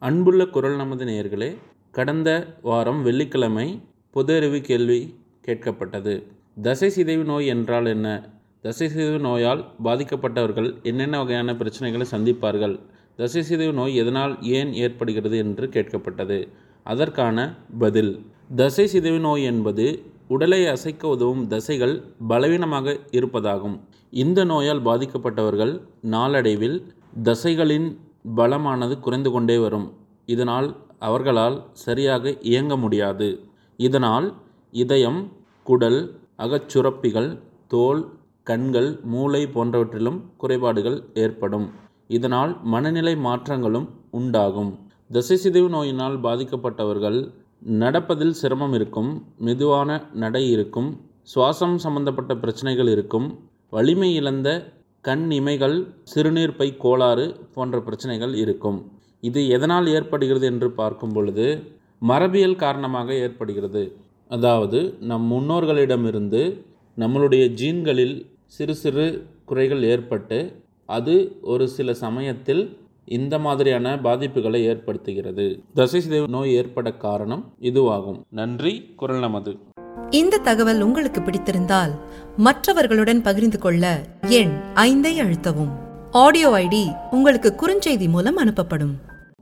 அன்புள்ள குரல் நமது நேயர்களே கடந்த வாரம் வெள்ளிக்கிழமை பொது அறிவு கேள்வி கேட்கப்பட்டது தசை சிதைவு நோய் என்றால் என்ன தசை சிதைவு நோயால் பாதிக்கப்பட்டவர்கள் என்னென்ன வகையான பிரச்சனைகளை சந்திப்பார்கள் தசை சிதைவு நோய் எதனால் ஏன் ஏற்படுகிறது என்று கேட்கப்பட்டது அதற்கான பதில் தசை சிதைவு நோய் என்பது உடலை அசைக்க உதவும் தசைகள் பலவீனமாக இருப்பதாகும் இந்த நோயால் பாதிக்கப்பட்டவர்கள் நாளடைவில் தசைகளின் பலமானது குறைந்து கொண்டே வரும் இதனால் அவர்களால் சரியாக இயங்க முடியாது இதனால் இதயம் குடல் அகச்சுரப்பிகள் தோல் கண்கள் மூளை போன்றவற்றிலும் குறைபாடுகள் ஏற்படும் இதனால் மனநிலை மாற்றங்களும் உண்டாகும் தசை சிதைவு நோயினால் பாதிக்கப்பட்டவர்கள் நடப்பதில் சிரமம் இருக்கும் மெதுவான நடை இருக்கும் சுவாசம் சம்பந்தப்பட்ட பிரச்சனைகள் இருக்கும் வலிமை இழந்த கண் இமைகள் சிறுநீர் பை கோளாறு போன்ற பிரச்சனைகள் இருக்கும் இது எதனால் ஏற்படுகிறது என்று பார்க்கும் பொழுது மரபியல் காரணமாக ஏற்படுகிறது அதாவது நம் முன்னோர்களிடமிருந்து நம்மளுடைய ஜீன்களில் சிறு சிறு குறைகள் ஏற்பட்டு அது ஒரு சில சமயத்தில் இந்த மாதிரியான பாதிப்புகளை ஏற்படுத்துகிறது தசை சிதைவு நோய் ஏற்பட காரணம் இதுவாகும் நன்றி குரல் நமது இந்த தகவல் உங்களுக்கு பிடித்திருந்தால் மற்றவர்களுடன் பகிர்ந்து கொள்ள எண் ஐந்தை அழுத்தவும் ஆடியோ ஐடி உங்களுக்கு குறுஞ்செய்தி மூலம் அனுப்பப்படும்